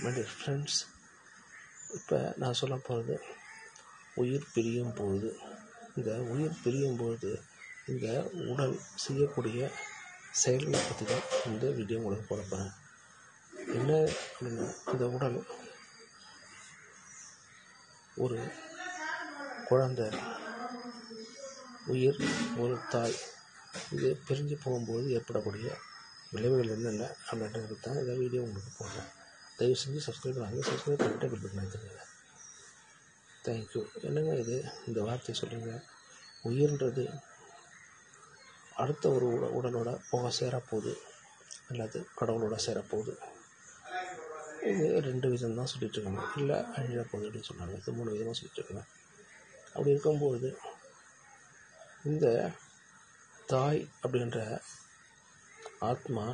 my dear friends இப்போ நான் சொல்ல போகிறது உயிர் பிரியும் பொழுது இந்த உயிர் பிரியும் பொழுது இந்த உடல் செய்யக்கூடிய செயல்களை பற்றி தான் இந்த வீடியோ உங்களுக்கு போட போகிறேன் என்ன அப்படின்னா இந்த உடல் ஒரு குழந்தை உயிர் ஒரு தாய் இது பிரிஞ்சு போகும்போது ஏற்படக்கூடிய விளைவுகள் என்னென்ன அப்படின்றது தான் இந்த வீடியோ உங்களுக்கு போடுறேன் தயவு செஞ்சு சப்ஸ்கிரைப் பண்ணாங்க சப்ஸ்கிரைப் பண்ணிட்டு பில் பட்டன் எடுத்துக்கங்க தேங்க்யூ என்னங்க இது இந்த வார்த்தையை சொல்லுங்கள் உயிர்ன்றது அடுத்த ஒரு உட உடலோட போக சேரப்போகுது அல்லது கடவுளோட சேரப்போகுது இது ரெண்டு விதம் தான் சொல்லிட்டு இருக்காங்க இல்லை அழிய போகுது அப்படின்னு சொன்னாங்க இது மூணு விதமாக சொல்லிட்டு இருக்காங்க அப்படி இருக்கும்போது இந்த தாய் அப்படின்ற ஆத்மா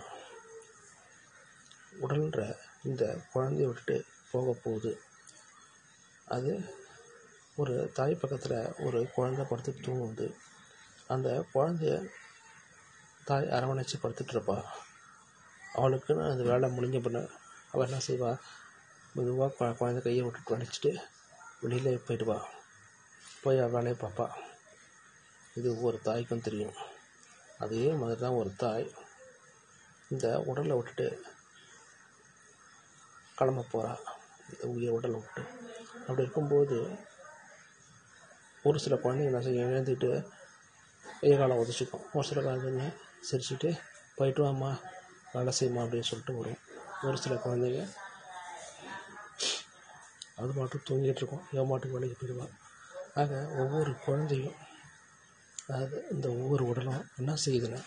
உடல்ன்ற இந்த குழந்தைய விட்டுட்டு போக போகுது அது ஒரு தாய் பக்கத்தில் ஒரு குழந்தை படுத்துட்டு தூங்குது அந்த குழந்தைய தாய் அரவணைச்சு படுத்துட்டு இருப்பா அவளுக்குன்னு அந்த வேலை முடிஞ்ச பின்ன அவள் என்ன செய்வா மெதுவாக குழ குழந்தை கையை விட்டுட்டு வலிச்சிட்டு வெளியில் போயிடுவா போய் அவள் வேலையை பார்ப்பா இது ஒவ்வொரு தாய்க்கும் தெரியும் அதே மாதிரி தான் ஒரு தாய் இந்த உடலை விட்டுட்டு கிளம்ப போகிறா இந்த உயிர் உடலை விட்டு அப்படி இருக்கும்போது ஒரு சில குழந்தைங்க என்ன செய்யும் எழுந்துட்டு கையை காலம் உதச்சிக்கும் ஒரு சில குழந்தைங்க சிரிச்சுட்டு போயிட்டு வாம்மா வேலை செய்யுமா அப்படின்னு சொல்லிட்டு வரும் ஒரு சில குழந்தைங்க அது மாட்டும் தூங்கிட்டு இருக்கும் என் மாட்டுக்கு வேலைக்கு போயிடுவான் ஆக ஒவ்வொரு குழந்தையும் அதாவது இந்த ஒவ்வொரு உடலும் என்ன செய்யுதுன்னா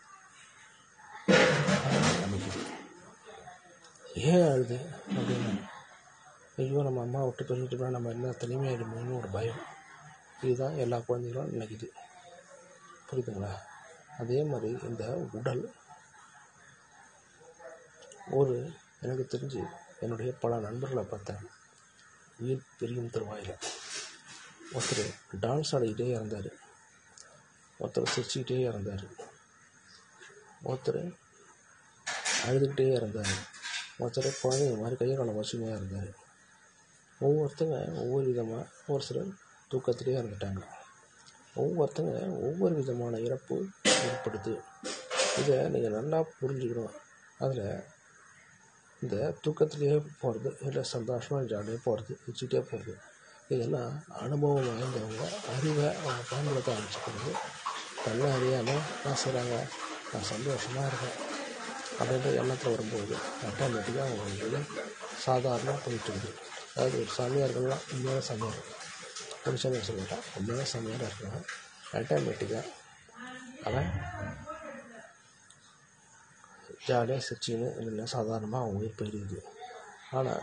அமைக்குது ஏன் அழுது அப்படின்னா ஐயோ நம்ம அம்மா விட்டு பிரிஞ்சுட்டு நம்ம எல்லாம் தனிமையாயிடுமோன்னு ஒரு பயம் இதுதான் எல்லா குழந்தைகளும் நினைக்குது புரியுதுங்களா அதே மாதிரி இந்த உடல் ஒரு எனக்கு தெரிஞ்சு என்னுடைய பல நண்பர்களை பார்த்தேன் உயிர் பிரியும் தருவாயில் ஒருத்தர் டான்ஸ் ஆடிக்கிட்டே இறந்தார் ஒருத்தர் சிரிச்சுக்கிட்டே இறந்தார் ஒருத்தர் அழுதுகிட்டே இறந்தார் ஒருத்தர் குழந்தைங்க மாதிரி கையை காலம் வச்சுமையாக இருந்தார் ஒவ்வொருத்தங்க ஒவ்வொரு விதமாக ஒரு சிலர் தூக்கத்திலே இறந்துட்டாங்க ஒவ்வொருத்தங்க ஒவ்வொரு விதமான இறப்பு ஏற்படுது இதை நீங்கள் நல்லா புரிஞ்சுக்கணும் அதில் இந்த தூக்கத்திலேயே போகிறது இல்லை சந்தோஷமாக ஜாலியாக போகிறது வச்சுக்கிட்டே போகிறது இதெல்லாம் அனுபவம் வாய்ந்தவங்க அறிவை அவங்க பயன்படுத்த ஆரம்பிச்சுக்கிறது தன்னை அறியாமல் நான் செய்கிறாங்க நான் சந்தோஷமாக இருக்கேன் அப்படின்ற எண்ணத்தில் வரும்போது ஆட்டோமேட்டிக்காக அவங்க இது சாதாரணமாக போயிட்டு இருக்குது அதாவது ஒரு சாமியார்கள்லாம் உண்மையான சாமியார் புருஷன் சொல்லிட்டான் உண்மையான சாமியாராக இருக்காங்க ஆட்டோமேட்டிக்காக அவன் ஜாலியாக சிரிச்சின்னு இல்லைன்னா சாதாரணமாக அவங்க உயிர் போயிடுது ஆனால்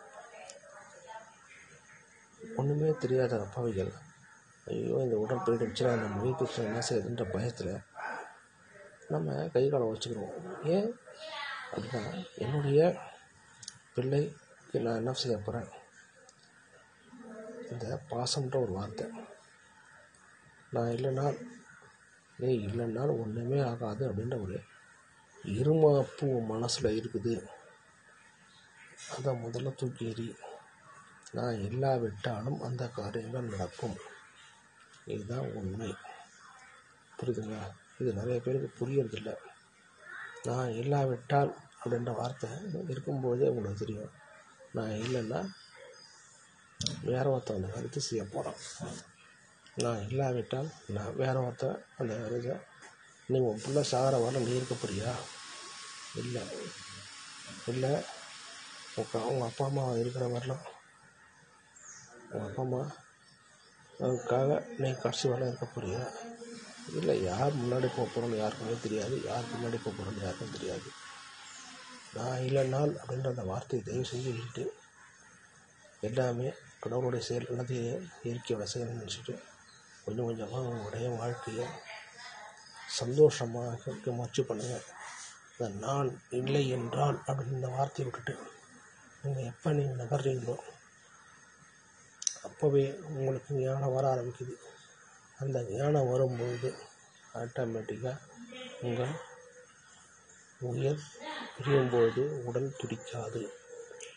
ஒன்றுமே தெரியாத அப்பாவிகள் ஐயோ இந்த உடல் போயிடுச்சுன்னா நம்ம உயிர் போயிடுச்சு என்ன செய்யுதுன்ற பயத்தில் நம்ம கை காலம் வச்சுக்கிறோம் ஏன் அப்படின்னா என்னுடைய பிள்ளைக்கு நான் என்ன செய்ய போகிறேன் இந்த பாசம்ன்ற ஒரு வார்த்தை நான் இல்லைன்னா நீ இல்லைன்னாலும் ஒன்றுமே ஆகாது அப்படின்ற ஒரு இருமாப்பு மனசில் இருக்குது அதை முதல்ல தூக்கி எறி நான் இல்லாவிட்டாலும் அந்த காரியங்கள் நடக்கும் இதுதான் உண்மை புரியுதுங்களா இது நிறைய பேருக்கு புரியறதில்ல நான் இல்லாவிட்டால் அப்படின்ற வார்த்தை இருக்கும்போதே உங்களுக்கு தெரியும் நான் இல்லைன்னா வேற ஒருத்தன் அந்த கருத்து செய்ய போகிறான் நான் இல்லாவிட்டால் நான் வேற ஒருத்தன் அந்த இதை நீ உன் பிள்ளை சாகிற வரல நீ இருக்க போறியா இல்லை இல்லை உங்கள் அவங்க அப்பா அம்மா இருக்கிற வரலாம் உங்கள் அப்பா அம்மா அதுக்காக நீ கடைசி வரல இருக்க போறியா இல்லை யார் முன்னாடி போக போகிறோன்னு யாருக்குமே தெரியாது யார் பின்னாடி போக போகிறோன்னு யாருக்கும் தெரியாது நான் இல்லைனால் அப்படின்ற அந்த வார்த்தையை தயவு செஞ்சு விட்டுட்டு எல்லாமே கடவுளுடைய செயல் எல்லாத்தையும் இயற்கையோட செயல் நினச்சிட்டு கொஞ்சம் கொஞ்சமாக உங்களுடைய வாழ்க்கையை சந்தோஷமாக இருக்க முயற்சி பண்ணுங்கள் இந்த நான் இல்லை என்றால் அப்படின்னு இந்த வார்த்தையை விட்டுட்டு நீங்கள் எப்போ நீங்கள் நகர்றீங்களோ அப்போவே உங்களுக்கு ஞானம் வர ஆரம்பிக்குது அந்த ஞானம் வரும்பொழுது ஆட்டோமேட்டிக்காக உங்கள் உயிர் பிரியும்போது உடல் துடிக்காது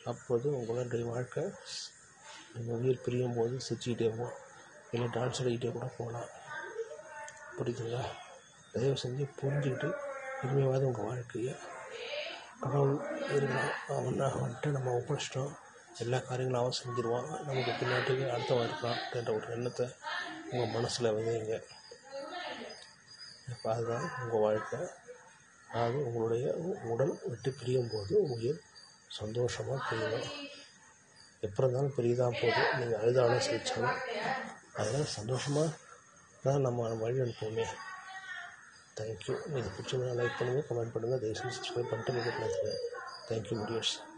அப்போது உங்களுடைய வாழ்க்கை நீங்கள் உயிர் பிரியும் போது சிரிச்சுக்கிட்டே போகும் இல்லை டான்ஸ் ஆடிக்கிட்டே கூட போகலாம் புரியுதுங்களா தயவு செஞ்சு புரிஞ்சுக்கிட்டு இனிமேவாவது உங்கள் வாழ்க்கையை கடவுள் இருக்கிறான் அவன் அவன்கிட்ட நம்ம ஒப்படைச்சிட்டோம் எல்லா காரியங்களும் அவன் செஞ்சிருவான் நமக்கு பின்னாட்டுக்கு அடுத்தவன் இருக்கான் அப்படின்ற ஒரு எண்ணத்தை உங்கள் மனசில் விதைங்க இப்போ அதுதான் உங்கள் வாழ்க்கை அதாவது உங்களுடைய உடல் விட்டு பிரியும் போது உயிர் சந்தோஷமாக பிரியணும் எப்போ இருந்தாலும் பிரியதான் போதும் நீங்கள் அழுதாலும் சிரிச்சாலும் அதெல்லாம் சந்தோஷமாக தான் நம்ம வழி அனுப்புவோமே தேங்க்யூ இது பிடிச்சதுனா லைக் பண்ணுங்கள் கமெண்ட் பண்ணுங்கள் தயவுசெய்து சப்ஸ்கிரைப் பண்ணிட்டு மிக தேங்க்யூ முடியர்ஸ்